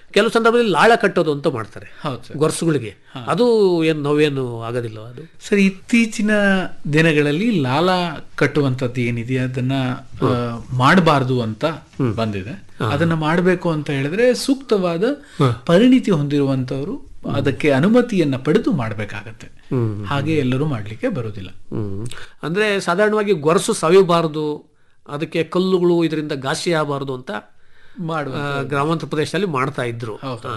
ಕೆಲವು ಸಂದರ್ಭದಲ್ಲಿ ಲಾಳ ಕಟ್ಟೋದು ಅಂತ ಮಾಡ್ತಾರೆ ಹೌದು ಸರ್ ಗೊರ್ಸುಗಳಿಗೆ ಅದು ಏನು ನೋವೇನು ಆಗೋದಿಲ್ಲ ಅದು ಸರ್ ಇತ್ತೀಚಿನ ದಿನಗಳಲ್ಲಿ ಲಾಲ ಕಟ್ಟುವಂಥದ್ದು ಏನಿದೆ ಅದನ್ನ ಮಾಡಬಾರ್ದು ಅಂತ ಬಂದಿದೆ ಅದನ್ನ ಮಾಡಬೇಕು ಅಂತ ಹೇಳಿದ್ರೆ ಸೂಕ್ತವಾದ ಪರಿಣಿತಿ ಹೊಂದಿರುವಂತವರು ಅದಕ್ಕೆ ಅನುಮತಿಯನ್ನ ಪಡೆದು ಮಾಡಬೇಕಾಗತ್ತೆ ಹಾಗೆ ಎಲ್ಲರೂ ಮಾಡ್ಲಿಕ್ಕೆ ಬರುವುದಿಲ್ಲ ಹ್ಮ್. ಅಂದ್ರೆ ಸಾಧಾರಣವಾಗಿ ಗೊರಸು ಸವಿಯಬಾರದು ಅದಕ್ಕೆ ಕಲ್ಲುಗಳು ಇದರಿಂದ ಘಾಸಿ ಆಗಬಾರದು ಅಂತ ಮಾಡುವ ಆ, ಗ್ರಾಮಾಂತರ ಪ್ರದೇಶದಲ್ಲಿ ಮಾಡ್ತಾ ಇದ್ರು ಹೌದು.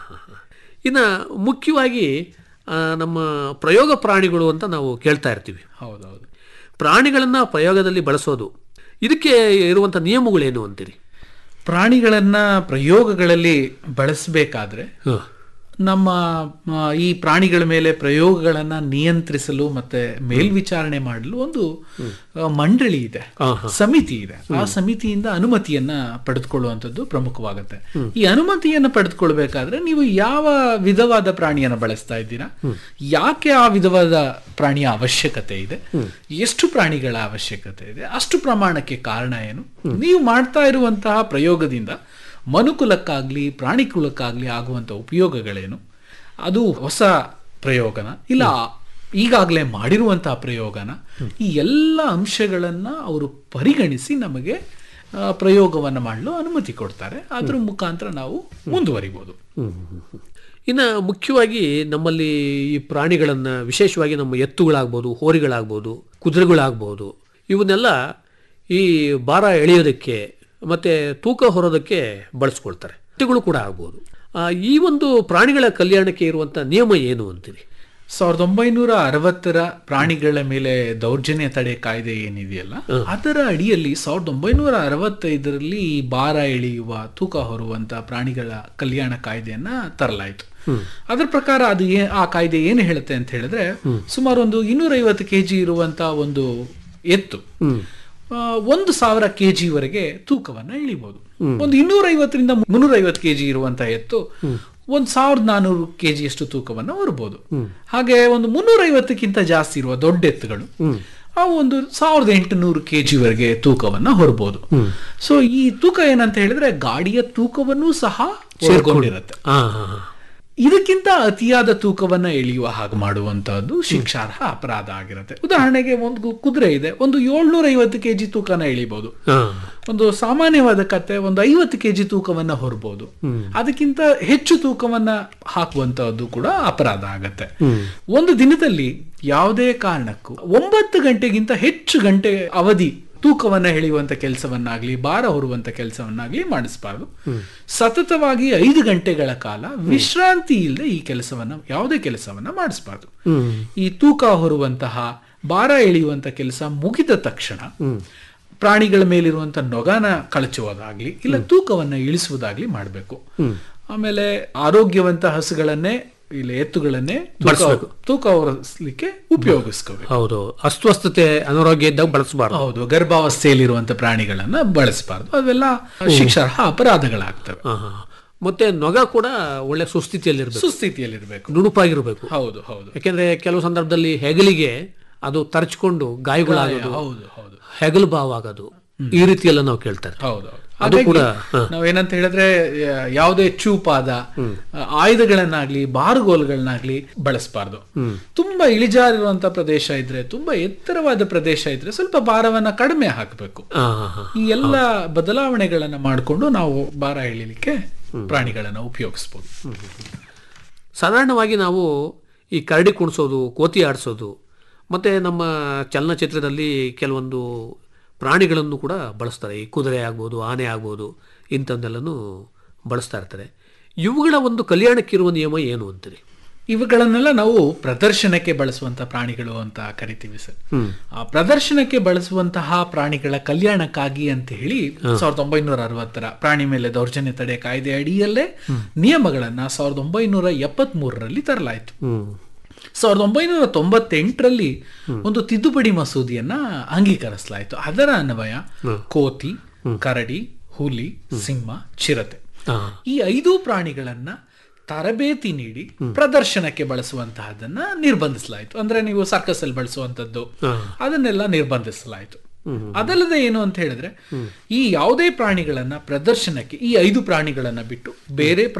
ಇನ್ನು ಮುಖ್ಯವಾಗಿ ಆ, ನಮ್ಮ ಪ್ರಯೋಗ ಪ್ರಾಣಿಗಳು ಅಂತ ನಾವು ಕೇಳ್ತಾ ಇರ್ತೀವಿ ಹೌದೌದು ಪ್ರಾಣಿಗಳನ್ನ ಪ್ರಯೋಗದಲ್ಲಿ ಬಳಸೋದು ಇದಕ್ಕೆ ಇರುವಂಥ ನಿಯಮಗಳೇನು ಅಂತೀರಿ ಪ್ರಾಣಿಗಳನ್ನ ಪ್ರಯೋಗಗಳಲ್ಲಿ ಬಳಸಬೇಕಾದ್ರೆ ನಮ್ಮ ಆ, ಈ ಪ್ರಾಣಿಗಳ ಮೇಲೆ ಪ್ರಯೋಗಗಳನ್ನ ನಿಯಂತ್ರಿಸಲು ಮತ್ತೆ ಮೇಲ್ವಿಚಾರಣೆ ಮಾಡಲು ಒಂದು ಆ, ಮಂಡಳಿ ಇದೆ ಸಮಿತಿ ಇದೆ ಆ ಸಮಿತಿಯಿಂದ ಅನುಮತಿಯನ್ನ ಪಡೆದುಕೊಳ್ಳುವಂಥದ್ದು ಪ್ರಮುಖವಾಗುತ್ತೆ ಈ ಅನುಮತಿಯನ್ನ ಪಡೆದುಕೊಳ್ಬೇಕಾದ್ರೆ ನೀವು ಯಾವ ವಿಧವಾದ ಪ್ರಾಣಿಯನ್ನ ಬಳಸ್ತಾ ಇದ್ದೀರಾ ಯಾಕೆ ಆ ವಿಧವಾದ ಪ್ರಾಣಿಯ ಅವಶ್ಯಕತೆ ಇದೆ ಎಷ್ಟು ಪ್ರಾಣಿಗಳ ಅವಶ್ಯಕತೆ ಇದೆ ಅಷ್ಟು ಪ್ರಮಾಣಕ್ಕೆ ಕಾರಣ ಏನು ನೀವು ಮಾಡ್ತಾ ಇರುವಂತಹ ಪ್ರಯೋಗದಿಂದ ಮನುಕುಲಕ್ಕಾಗ್ಲಿ ಪ್ರಾಣಿಕುಲಕ್ಕಾಗ್ಲಿ ಆಗುವಂಥ ಉಪಯೋಗಗಳೇನು ಅದು ಹೊಸ ಪ್ರಯೋಗನ ಇಲ್ಲ ಈಗಾಗಲೇ ಮಾಡಿರುವಂತಹ ಪ್ರಯೋಗನ ಈ ಎಲ್ಲ ಅಂಶಗಳನ್ನ ಅವರು ಪರಿಗಣಿಸಿ ನಮಗೆ ಆ, ಪ್ರಯೋಗವನ್ನ ಮಾಡಲು ಅನುಮತಿ ಕೊಡ್ತಾರೆ ಅದ್ರ ಮುಖಾಂತರ ನಾವು ಮುಂದುವರಿಬೋದು ಇನ್ನು ಮುಖ್ಯವಾಗಿ ನಮ್ಮಲ್ಲಿ ಈ ಪ್ರಾಣಿಗಳನ್ನು ವಿಶೇಷವಾಗಿ ನಮ್ಮ ಎತ್ತುಗಳಾಗ್ಬೋದು ಹೋರಿಗಳಾಗ್ಬೋದು ಕುದುರೆಗಳಾಗ್ಬೋದು ಇವನ್ನೆಲ್ಲ ಈ ಭಾರ ಎಳೆಯೋದಕ್ಕೆ ಮತ್ತು ತೂಕ ಹೊರೋದಕ್ಕೆ ಬಳಸ್ಕೊಳ್ತಾರೆ ಎತ್ತುಗಳು ಕೂಡ ಆಗ್ಬೋದು ಆ, ಈ ಒಂದು ಪ್ರಾಣಿಗಳ ಕಲ್ಯಾಣಕ್ಕೆ ಇರುವಂಥ ನಿಯಮ ಏನು ಅಂತೀರಿ ಸಾವಿರದ ಒಂಬೈನೂರ ಅರವತ್ತರ ಪ್ರಾಣಿಗಳ ಮೇಲೆ ದೌರ್ಜನ್ಯ ತಡೆ ಕಾಯ್ದೆ ಏನಿದೆಯಲ್ಲ ಅದರ ಅಡಿಯಲ್ಲಿ ಸಾವಿರದ ಒಂಬೈನೂರ ಅರವತ್ತೈದರಲ್ಲಿ ಈ ಭಾರ ಎಳೆಯುವ ತೂಕ ಹೊರುವಂತ ಪ್ರಾಣಿಗಳ ಕಲ್ಯಾಣ ಕಾಯ್ದೆಯನ್ನ ತರಲಾಯಿತು ಅದರ ಪ್ರಕಾರ ಅದು ಏ ಆ ಕಾಯ್ದೆ ಏನು ಹೇಳುತ್ತೆ ಅಂತ ಹೇಳಿದ್ರೆ ಸುಮಾರು ಒಂದು ಇನ್ನೂರೈವತ್ತು ಕೆ ಜಿ ಇರುವಂತ ಒಂದು ಎತ್ತು ಆ, ಒಂದು ಸಾವಿರ ಕೆ ವರೆಗೆ ತೂಕವನ್ನ ಇಳಿಬಹುದು ಒಂದು ಇನ್ನೂರೈವತ್ತರಿಂದ ಮುನ್ನೂರೈವತ್ತು ಕೆ ಜಿ ಇರುವಂತ ಎತ್ತು ಒಂದು ಸಾವಿರದ ನಾನೂರು ಕೆ ಅಷ್ಟು ತೂಕವನ್ನ ಹೊರಬಹುದು ಹಾಗೆ ಒಂದು ಮುನ್ನೂರೈವತ್ತಕ್ಕಿಂತ ಜಾಸ್ತಿ ಇರುವ ದೊಡ್ಡ ಎತ್ತುಗಳು ಅವು ಒಂದು ಸಾವಿರದ ಎಂಟುನೂರು ಕೆ ವರೆಗೆ ತೂಕವನ್ನ ಹೊರಬಹುದು ಸೊ ಈ ತೂಕ ಏನಂತ ಹೇಳಿದ್ರೆ ಗಾಡಿಯ ತೂಕವನ್ನು ಸಹ ಸೇರ್ಕೊಂಡಿರುತ್ತೆ ಹಾಂ ಹಾಂ ಹಾಂ ಇದಕ್ಕಿಂತ ಅತಿಯಾದ ತೂಕವನ್ನ ಎಳೆಯುವ ಹಾಗೆ ಮಾಡುವಂತಹದ್ದು ಶಿಕ್ಷಾರ್ಹ ಅಪರಾಧ ಆಗಿರುತ್ತೆ ಉದಾಹರಣೆಗೆ ಒಂದು ಕುದುರೆ ಇದೆ ಒಂದು ಏಳ್ನೂರ ಐವತ್ತು ಕೆಜಿ ತೂಕನ ಎಳಿಬಹುದು ಹಾಂ ಒಂದು ಸಾಮಾನ್ಯವಾದ ಕತ್ತೆ ಒಂದು ಐವತ್ತು ಕೆಜಿ ತೂಕವನ್ನ ಹೊರಬಹುದು ಅದಕ್ಕಿಂತ ಹೆಚ್ಚು ತೂಕವನ್ನ ಹಾಕುವಂತಹದ್ದು ಕೂಡ ಅಪರಾಧ ಆಗತ್ತೆ ಒಂದು ದಿನದಲ್ಲಿ ಯಾವುದೇ ಕಾರಣಕ್ಕೂ ಒಂಬತ್ತು ಗಂಟೆಗಿಂತ ಹೆಚ್ಚು ಗಂಟೆ ಅವಧಿ ತೂಕವನ್ನ ಎಳೆಯುವಂತ ಕೆಲಸವನ್ನಾಗ್ಲಿ ಭಾರ ಹೊರುವಂತ ಕೆಲಸವನ್ನಾಗ್ಲಿ ಮಾಡಿಸಬಾರ್ದು ಸತತವಾಗಿ ಐದು ಗಂಟೆಗಳ ಕಾಲ ವಿಶ್ರಾಂತಿ ಇಲ್ಲದೆ ಈ ಕೆಲಸವನ್ನ ಯಾವುದೇ ಕೆಲಸವನ್ನ ಮಾಡಿಸಬಾರ್ದು ಈ ತೂಕ ಹೊರುವಂತಹ ಭಾರ ಎಳೆಯುವಂತ ಕೆಲಸ ಮುಗಿದ ತಕ್ಷಣ ಪ್ರಾಣಿಗಳ ಮೇಲಿರುವಂತ ನೊಗನ ಕಳಚುವುದಾಗ್ಲಿ ಇಲ್ಲ ತೂಕವನ್ನ ಇಳಿಸುವುದಾಗ್ಲಿ ಮಾಡಬೇಕು ಆಮೇಲೆ ಆರೋಗ್ಯವಂತ ಹಸುಗಳನ್ನೇ ಇಲ್ಲ ಎತ್ತುಗಳನ್ನೇ ತೂಕ- ತೂಕ ಹೊರಿಸ್ಲಿಕ್ಕೆ ಉಪಯೋಗಿಸ್ಕೋಬೇಕು ಹೌದು ಅಸ್ವಸ್ಥತೆ ಅನಾರೋಗ್ಯ ಇದ್ದಾಗ ಬಳಸಬಾರ್ದು ಹೌದು ಗರ್ಭಾವಸ್ಥೆಯಲ್ಲಿರುವಂತ ಪ್ರಾಣಿಗಳನ್ನ ಬಳಸಬಾರ್ದು ಅವೆಲ್ಲ ಶಿಕ್ಷಾರ್ಹ ಅಪರಾಧಗಳಾಗ್ತವೆ ಹಾಂ ಹಾಂ ಮತ್ತೆ ನೊಗ ಕೂಡ ಒಳ್ಳೆ ಸುಸ್ಥಿತಿಯಲ್ಲಿರ್ಬೇಕು ಸುಸ್ಥಿತಿಯಲ್ಲಿರ್ಬೇಕು ನುಣುಪಾಗಿರ್ಬೇಕು ಹೌದು ಹೌದು ಯಾಕೆಂದ್ರೆ ಕೆಲವು ಸಂದರ್ಭದಲ್ಲಿ ಹೆಗಲಿಗೆ ಅದು ತರಚ್ಕೊಂಡು ಗಾಯಗಳಾಗೋದು ಹೌದು ಹೌದು ಹೆಗಲು ಬಾವ್ ಆಗೋದು ಈ ರೀತಿಯೆಲ್ಲ ನಾವು ಕೇಳ್ತಾರೆ ಹೌದು ಹೌದು. ಅದು ಹಾಗಾಗಿ ಕೂಡ ಹ. ನಾವೇನಂತ ಹೇಳಿದ್ರೆ ಯಾ- ಯಾವುದೇ ಚೂಪಾದ ಆ, ಆಯುಧಗಳನ್ನಾಗ್ಲಿ ಬಾರುಗೋಲುಗಳನ್ನಾಗ್ಲಿ ಬಳಸಬಾರ್ದು ತುಂಬಾ ಇಳಿಜಾರಿರುವಂತ ಪ್ರದೇಶ ಇದ್ರೆ ತುಂಬಾ ಎತ್ತರವಾದ ಪ್ರದೇಶ ಇದ್ರೆ ಸ್ವಲ್ಪ ಭಾರವನ್ನ ಕಡಿಮೆ ಹಾಕಬೇಕು ಹಾ ಹಾ ಹಾ ಈ ಎಲ್ಲ ಬದಲಾವಣೆಗಳನ್ನ ಮಾಡಿಕೊಂಡು ನಾವು ಭಾರ ಎಳಿಲಿಕ್ಕೆ ಪ್ರಾಣಿಗಳನ್ನ ಉಪಯೋಗಿಸ್ಬೋದು ಸಾಧಾರಣವಾಗಿ ನಾವು ಈ ಕರಡಿ ಕುಣಿಸೋದು ಕೋತಿ ಆಡಿಸೋದು ಮತ್ತು ನಮ್ಮ ಚಲನಚಿತ್ರದಲ್ಲಿ ಕೆಲವೊಂದು ಪ್ರಾಣಿಗಳನ್ನು ಕೂಡ ಬಳಸ್ತಾರೆ ಈ ಕುದುರೆ ಆಗ್ಬೋದು ಆನೆ ಆಗ್ಬೋದು ಇಂಥದ್ದೆಲ್ಲನೂ ಬಳಸ್ತಾ ಇರ್ತಾರೆ ಇವುಗಳ ಒಂದು ಕಲ್ಯಾಣಕ್ಕಿರುವ ನಿಯಮ ಏನು ಅಂತೀರಿ ಇವುಗಳನ್ನೆಲ್ಲ ನಾವು ಪ್ರದರ್ಶನಕ್ಕೆ ಬಳಸುವಂತ ಪ್ರಾಣಿಗಳು ಅಂತ ಕರಿತೀವಿ ಸರ್ ಆ ಪ್ರದರ್ಶನಕ್ಕೆ ಬಳಸುವಂತಹ ಪ್ರಾಣಿಗಳ ಕಲ್ಯಾಣಕ್ಕಾಗಿ ಅಂತ ಹೇಳಿ ಸಾವಿರದ ಒಂಬೈನೂರ ಅರವತ್ತರ ಪ್ರಾಣಿ ಮೇಲೆ ದೌರ್ಜನ್ಯ ತಡೆ ಕಾಯ್ದೆ ಅಡಿಯಲ್ಲೇ ನಿಯಮಗಳನ್ನ ಸಾವಿರದ ಒಂಬೈನೂರ ಎಪ್ಪತ್ತ್ ಮೂರರಲ್ಲಿ ತರಲಾಯಿತು ಸಾವಿರದ ಒಂಬೈನೂರ ತೊಂಬತ್ತೆಂಟರಲ್ಲಿ ಒಂದು ತಿದ್ದುಪಡಿ ಮಸೂದೆಯನ್ನ ಅಂಗೀಕರಿಸಲಾಯಿತು ಅದರ ಅನ್ವಯ ಕೋತಿ ಕರಡಿ ಹುಲಿ ಸಿಂಹ ಚಿರತೆ ಹಾಂ ಈ ಐದು ಪ್ರಾಣಿಗಳನ್ನ ತರಬೇತಿ ನೀಡಿ ಪ್ರದರ್ಶನಕ್ಕೆ ಬಳಸುವಂತಹದನ್ನ ನಿರ್ಬಂಧಿಸಲಾಯಿತು ಅಂದ್ರೆ ನೀವು ಸರ್ಕಸ್ ಅಲ್ಲಿ ಬಳಸುವಂತದ್ದು ಅದನ್ನೆಲ್ಲ ನಿರ್ಬಂಧಿಸಲಾಯಿತು ಅದಲ್ಲದೆ ಏನು ಅಂತ ಹೇಳಿದ್ರೆ ಈ ಯಾವುದೇ ಪ್ರಾಣಿಗಳನ್ನ ಪ್ರದರ್ಶನಕ್ಕೆ ಈ ಐದು ಪ್ರಾಣಿಗಳನ್ನ ಬಿಟ್ಟು ಬೇರೆ